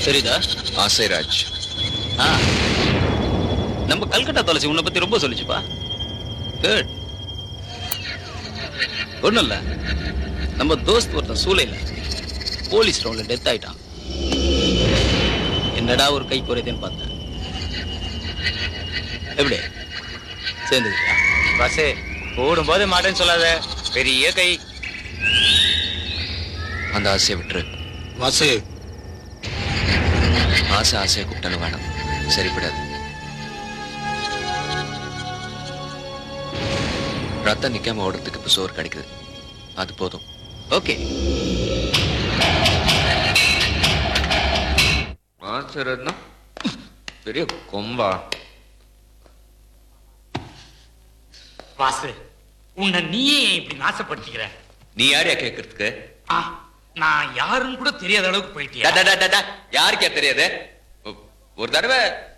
தெரியுதா ஆசைராஜ் ஆ நம்ம கல்கட்டா தொலைச்சி உன்னை பத்தி ரொம்ப சொல்லிச்சுப்பா குட் ஒண்ணும் இல்ல நம்ம தோஸ்த் ஒருத்தன் சூளையில போலீஸ் ரவுண்ட்ல டெத் ஆயிட்டான் என்னடா ஒரு கை குறையுதுன்னு பார்த்தேன் எப்படி சேர்ந்துக்கிட்டா பஸ் ஓடும்போது மாட்டேன்னு சொல்லாத பெரிய கை அந்த ஆசையை விட்டுரு வாசு ஆசை ஆசையை கூப்பிட்டாலும் வேணாம் சரிப்படாது ரத்தம் நிக்காம ஓடுறதுக்கு இப்ப சோறு கிடைக்குது அது போதும் ஓகே ஆசைரத்னா பெரிய கொம்பா வாசு உன்னை நீயே ஏன் இப்படி நாசப்படுத்திக்கிற நீ யாரையா கேட்கறதுக்கு ஆ, நான் யாருன்னு கூட தெரியாத அளவுக்கு போயிட்டியா டா, டா, டா, டா, டா. யாருக்கே தெரியாது ஒ- ஒரு தடவை